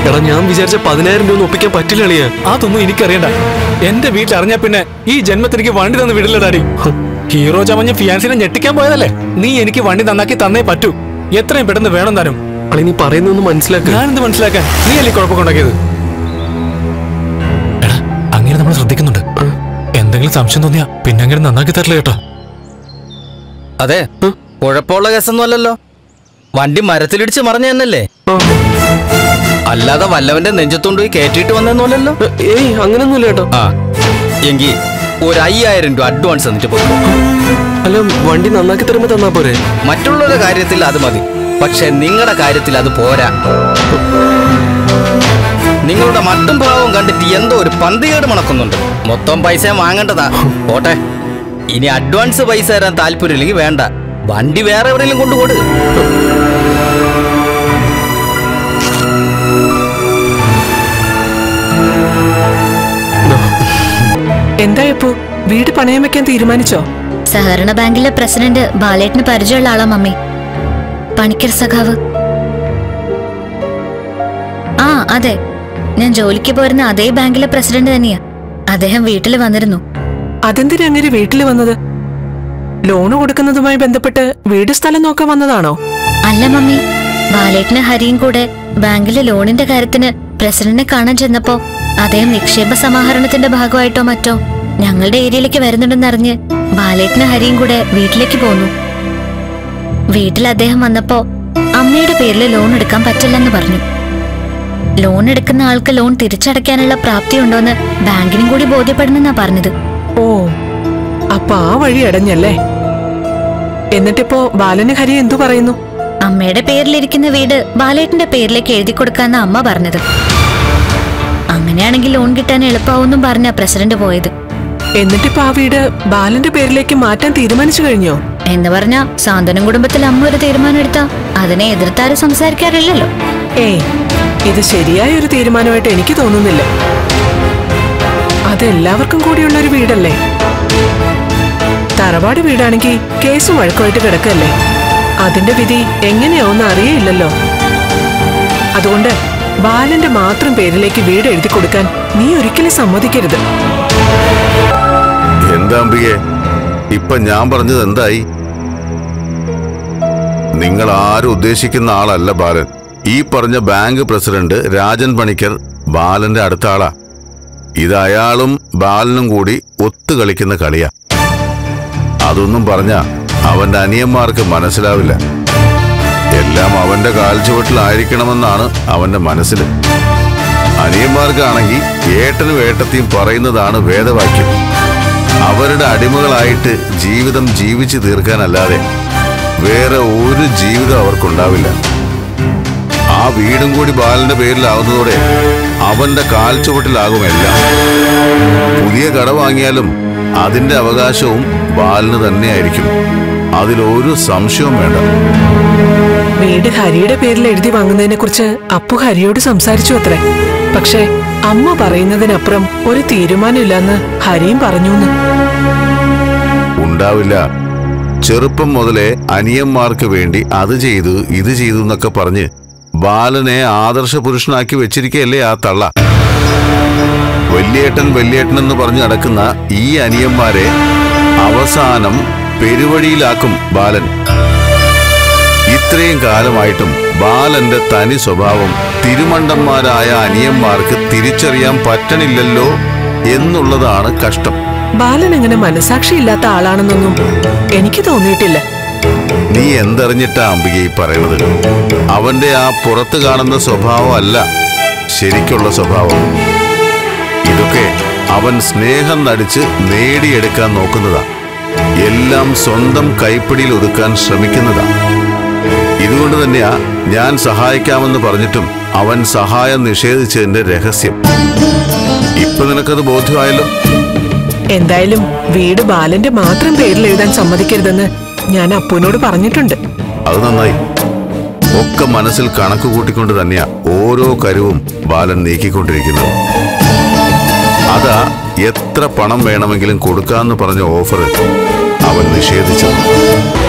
എടാ ഞാൻ വിചാരിച്ച പതിനായിരം രൂപ ഒന്നും ഒപ്പിക്കാൻ പറ്റില്ല അളിയാ അതൊന്നും എനിക്കറിയണ്ട എന്റെ വീട്ടിൽ അറിഞ്ഞാ പിന്നെ ഈ ജന്മത്തിലേക്ക് വണ്ടി തന്ന് വിടില്ല ഡാഡി ഹീറോ ചമഞ്ഞ ഫിയാൻസിനെ ഞെട്ടിക്കാൻ പോയതല്ലേ നീ എനിക്ക് വണ്ടി നന്നാക്കി തന്നേ പറ്റൂ എത്രയും പെട്ടെന്ന് വേണം താനും അളി നീ പറയുന്നൊന്ന് മനസ്സിലാക്കുക ഞാനെന്ത് മനസ്സിലാക്കാൻ നീ അല്ലേ കുഴപ്പമുണ്ടാക്കിയത് എടാ അങ്ങനെ നമ്മൾ ശ്രദ്ധിക്കുന്നുണ്ട് എന്തെങ്കിലും സംശയം തോന്നിയാ പിന്നെ അങ്ങനെ നന്നാക്കി തരില്ല കേട്ടോ അതെ കുഴപ്പമുള്ള കേസൊന്നും അല്ലല്ലോ വണ്ടി മരത്തിലിടിച്ച് മറിഞ്ഞ തന്നെയല്ലേ അല്ലാതെ വല്ലവന്റെ നെഞ്ചത്തോണ്ട് പോയി കയറ്റിയിട്ട് വന്നൊന്നുമല്ലല്ലോ ഏയ് അങ്ങനൊന്നുമില്ല കേട്ടോ ആ എങ്കി ഒരു അയ്യായിരം രൂപ അഡ്വാൻസ് എന്നിട്ട് പോയി അല്ല വണ്ടി നന്നാക്കി തരുമ്പോ തന്നാ പോരെ മറ്റുള്ളവരുടെ കാര്യത്തിൽ അത് മതി പക്ഷെ നിങ്ങളുടെ കാര്യത്തിൽ അത് പോരാ നിങ്ങളുടെ മട്ടും ഭാവം കണ്ടിട്ട് എന്തോ ഒരു പന്തികേട് മണക്കുന്നുണ്ട് മൊത്തം പൈസ വാങ്ങേണ്ടതാ പോട്ടെ ഇനി അഡ്വാൻസ് പൈസ തരാൻ താല്പര്യമില്ലെങ്കിൽ വേണ്ട വണ്ടി വേറെ എവിടെയെങ്കിലും കൊണ്ടുപോട് എന്തായപ്പോ വീട് പണയം വെക്കാൻ തീരുമാനിച്ചോ സഹകരണ ബാങ്കിലെ പ്രസിഡന്റ് ബാലേട്ടിന് പരിചയമുള്ള ആളാ മമ്മി പണിക്കർ സഖാവ് ആ അതെ ഞാൻ ജോലിക്ക് പോരുന്ന അതേ ബാങ്കിലെ പ്രസിഡന്റ് തന്നെയാ അദ്ദേഹം വീട്ടിൽ വന്നിരുന്നു അതെന്തിനാ അങ്ങനെ വീട്ടിൽ വന്നത് ലോണ് കൊടുക്കുന്നതുമായി ബന്ധപ്പെട്ട് വീട് സ്ഥലം നോക്കാൻ വന്നതാണോ അല്ല മമ്മി ബാലേട്ടിന് ഹരിയും കൂടെ ബാങ്കിലെ ലോണിന്റെ കാര്യത്തിന് പ്രസിഡന്റിനെ കാണാൻ ചെന്നപ്പോ അദ്ദേഹം നിക്ഷേപ സമാഹരണത്തിന്റെ ഭാഗമായിട്ടോ മറ്റോ ഞങ്ങളുടെ ഏരിയയിലേക്ക് വരുന്നുണ്ടെന്നറിഞ്ഞ് ബാലേട്ടിന് ഹരിയും കൂടെ വീട്ടിലേക്ക് പോന്നു വീട്ടിൽ അദ്ദേഹം വന്നപ്പോ അമ്മയുടെ പേരിൽ ലോൺ എടുക്കാൻ പറ്റില്ലെന്ന് പറഞ്ഞു ലോൺ എടുക്കുന്ന ആൾക്ക് ലോൺ തിരിച്ചടയ്ക്കാനുള്ള പ്രാപ്തി ഉണ്ടോന്ന് ബാങ്കിനും കൂടി ബോധ്യപ്പെടണമെന്നാ പറഞ്ഞത് ഓ അപ്പൊ ആ വഴി അടഞ്ഞല്ലേ എന്നിട്ടിപ്പോ ബാലന് ഹരി എന്തു പറയുന്നു അമ്മയുടെ പേരിലിരിക്കുന്ന വീട് ബാലേട്ടന്റെ പേരിലേക്ക് എഴുതി കൊടുക്കാന്ന അമ്മ പറഞ്ഞത് അങ്ങനെയാണെങ്കിൽ ലോൺ കിട്ടാൻ എളുപ്പമാവെന്നും പറഞ്ഞ പ്രസിഡന്റ് പോയത് എന്നിട്ടിപ്പോ ആ വീട് ബാലന്റെ പേരിലേക്ക് മാറ്റാൻ തീരുമാനിച്ചു കഴിഞ്ഞോ എന്ന് പറഞ്ഞ സാന്ത്വനം കുടുംബത്തിൽ അമ്മ ഒരു തീരുമാനം എടുത്താ അതിനെ എതിർത്താരും സംസാരിക്കാറില്ലല്ലോ ഏയ് ഇത് ശരിയായ ഒരു തീരുമാനമായിട്ട് എനിക്ക് തോന്നുന്നില്ല അതെല്ലാവർക്കും കൂടിയുള്ള ഒരു വീടല്ലേ തറവാട് വീടാണെങ്കിൽ കേസും വഴക്കുമായിട്ട് കിടക്കല്ലേ അതിന്റെ വിധി എങ്ങനെയാവുന്ന അറിയയില്ലല്ലോ അതുകൊണ്ട് ബാലന്റെ മാത്രം പേരിലേക്ക് വീട് എഴുതി കൊടുക്കാൻ നീ ഒരിക്കലും സമ്മതിക്കരുത് എന്താ അംബികെ ഇപ്പൊ ഞാൻ പറഞ്ഞത് എന്തായി നിങ്ങൾ ആരും ഉദ്ദേശിക്കുന്ന ആളല്ല ബാലൻ ഈ പറഞ്ഞ ബാങ്ക് പ്രസിഡന്റ് രാജൻ പണിക്കർ ബാലന്റെ അടുത്ത ആളാ ഇത് അയാളും ബാലനും കൂടി ഒത്തുകളിക്കുന്ന കളിയാ അതൊന്നും പറഞ്ഞ അവന്റെ അനിയന്മാർക്ക് മനസ്സിലാവില്ല എല്ലാം അവന്റെ കാൽച്ചുവട്ടിലായിരിക്കണമെന്നാണ് അവന്റെ മനസ്സിൽ അനിയന്മാർക്കാണെങ്കിൽ ഏട്ടനും ഏട്ടത്തെയും പറയുന്നതാണ് വേദവാക്യം അവരുടെ അടിമകളായിട്ട് ജീവിതം ജീവിച്ചു തീർക്കാനല്ലാതെ വേറെ ഒരു ജീവിതം അവർക്കുണ്ടാവില്ല ആ വീടും കൂടി ബാലന്റെ പേരിലാവുന്നതോടെ അവന്റെ കാൽച്ചുവട്ടിലാകും എല്ലാം പുതിയ കട വാങ്ങിയാലും അതിന്റെ അവകാശവും ബാലന് തന്നെയായിരിക്കും അതിലൊരു സംശയവും വേണ്ട വീട് ഹരിയുടെ പേരിൽ എഴുതി വാങ്ങുന്നതിനെ കുറിച്ച് അപ്പു ഹരിയോട് സംസാരിച്ചു അത്രേ പക്ഷേ അമ്മ പറയുന്നതിനപ്പുറം ഒരു തീരുമാനമില്ലെന്ന് ഹരിയും പറഞ്ഞു ഉണ്ടാവില്ല ചെറുപ്പം മുതലേ അനിയന്മാർക്ക് വേണ്ടി അത് ചെയ്തു ഇത് ചെയ്തു എന്നൊക്കെ പറഞ്ഞ് ബാലനെ ആദർശ പുരുഷനാക്കി വെച്ചിരിക്കുകയല്ലേ ആ തള്ള വല്യേട്ടൻ വല്യേട്ടൻ എന്ന് പറഞ്ഞ് നടക്കുന്ന ഈ അനിയന്മാരെ അവസാനം പെരുവഴിയിലാക്കും ബാലൻ ഇത്രയും കാലമായിട്ടും ബാലന്റെ തനി സ്വഭാവം തിരുമണ്ടന്മാരായ അനിയന്മാർക്ക് തിരിച്ചറിയാൻ പറ്റണില്ലല്ലോ എന്നുള്ളതാണ് കഷ്ടം ബാലൻ അങ്ങനെ മനസാക്ഷിയില്ലാത്ത ആളാണെന്നൊന്നും എനിക്ക് തോന്നിയിട്ടില്ല നീ എന്തറിഞ്ഞിട്ടാ അംബിക ഈ പറയണത് അവന്റെ ആ പുറത്ത് കാണുന്ന സ്വഭാവം അല്ല ശരിക്കുള്ള സ്വഭാവം ഇതൊക്കെ അവൻ സ്നേഹം നടിച്ച് നേടിയെടുക്കാൻ നോക്കുന്നതാ എല്ലാം സ്വന്തം കൈപ്പിടിയിൽ ഒതുക്കാൻ ശ്രമിക്കുന്നതാ ഇതുകൊണ്ട് തന്നെയാ ഞാൻ സഹായിക്കാമെന്ന് പറഞ്ഞിട്ടും അവൻ സഹായം നിഷേധിച്ചതിന്റെ രഹസ്യം ഇപ്പൊ നിനക്കത് ബോധ്യമായല്ലോ എന്തായാലും വീട് ബാലന്റെ മാത്രം പേരിൽ എഴുതാൻ സമ്മതിക്കരുതെന്ന് ഞാൻ അപ്പുവിനോട് പറഞ്ഞിട്ടുണ്ട് അത് നന്നായി ഒക്കെ മനസ്സിൽ കണക്ക് കൂട്ടിക്കൊണ്ട് തന്നെയാ ഓരോ കരുവും ബാലൻ നീക്കിക്കൊണ്ടിരിക്കുന്നത് അതാ എത്ര പണം വേണമെങ്കിലും കൊടുക്കാന്ന് പറഞ്ഞ ഓഫർ അവൻ നിഷേധിച്ചത്